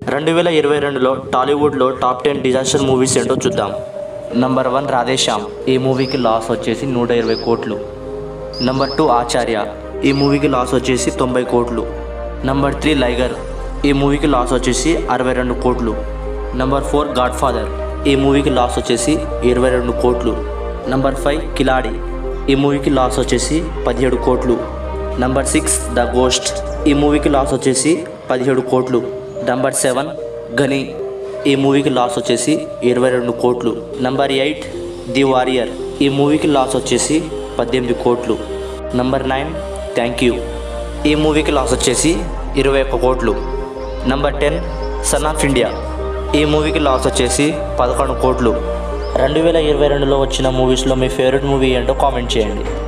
రెండు వేల ఇరవై రెండులో టాలీవుడ్లో టాప్ టెన్ డిజాస్టర్ మూవీస్ ఏంటో చూద్దాం నంబర్ వన్ రాధేశ్యామ్ ఈ మూవీకి లాస్ వచ్చేసి నూట ఇరవై కోట్లు నంబర్ టూ ఆచార్య ఈ మూవీకి లాస్ వచ్చేసి తొంభై కోట్లు నంబర్ త్రీ లైగర్ ఈ మూవీకి లాస్ వచ్చేసి అరవై రెండు కోట్లు నంబర్ ఫోర్ గాడ్ ఫాదర్ ఈ మూవీకి లాస్ వచ్చేసి ఇరవై రెండు కోట్లు నంబర్ ఫైవ్ కిలాడి ఈ మూవీకి లాస్ వచ్చేసి పదిహేడు కోట్లు నంబర్ సిక్స్ ద గోస్ట్ ఈ మూవీకి లాస్ వచ్చేసి పదిహేడు కోట్లు నంబర్ సెవెన్ గని ఈ మూవీకి లాస్ వచ్చేసి ఇరవై రెండు కోట్లు నంబర్ ఎయిట్ ది వారియర్ ఈ మూవీకి లాస్ వచ్చేసి పద్దెనిమిది కోట్లు నంబర్ నైన్ థ్యాంక్ యూ ఈ మూవీకి లాస్ వచ్చేసి ఇరవై ఒక్క కోట్లు number ten son of India ఈ మూవీకి లాస్ వచ్చేసి పదకొండు కోట్లు రెండు వేల ఇరవై రెండులో వచ్చిన మూవీస్లో మీ ఫేవరెట్ మూవీ ఏంటో కామెంట్ చేయండి